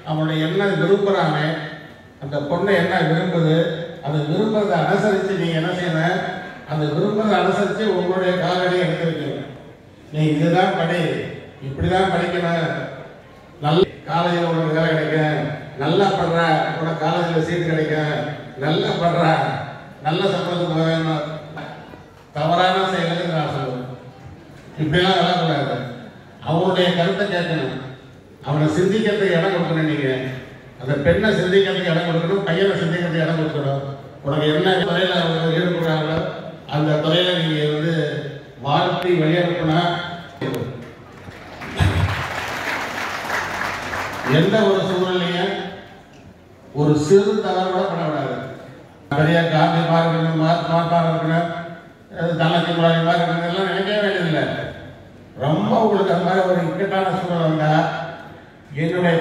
அவனுடைய என்ன விரும்புகிறானே அந்த பொண்ணை என்ன விரும்புது அந்த விரும்புறதை அனுசரித்து நீங்கள் என்ன செய்யணும் அந்த விரும்புறதை அனுசரித்து உங்களுடைய காலடியை எடுத்து வைக்கணும் நீ இதுதான் படி இப்படி தான் படிக்கணும் நல்ல காலேஜில் உனக்கு வேலை கிடைக்கும் நல்லா படுற உனக்கு காலேஜில் சீட் கிடைக்கும் நல்லா படுற நல்ல சம்பளத்துக்கு வேணும் தவறான செயலுக்கு நான் சொல்லுவேன் இப்படிலாம் விளக்கூடாது அவனுடைய கருத்தை கேட்கணும் அவனை சிந்திக்கிறதுக்கு இடம் கொடுக்கணும் நீங்க அந்த பெண்ணை சிந்திக்கிறதுக்கு இடம் கொடுக்கணும் பையனை சிந்திக்கிறதுக்கு இடம் கொடுக்கணும் உனக்கு என்ன துறையில அவங்க ஈடுபடுறாங்களோ அந்த துறையில நீங்க வந்து வாழ்த்தி வழியனுப்புனா எந்த ஒரு சூழ்நிலையும் ஒரு சிறு தவறு கூட பண்ணக்கூடாது பெரிய காந்தி மாதிரி இருக்கணும் மகாத்மா மாதிரி இருக்கணும் அஹ் தனக்கு முன்னாடி மாதிரி இருக்கணும் எல்லாம் நினைக்கவே வேண்டியதில்லை ரொம்ப உங்களுக்கு அந்த மாதிரி ஒரு இக்கட்டான சூழல் வந்தா என்னுடைய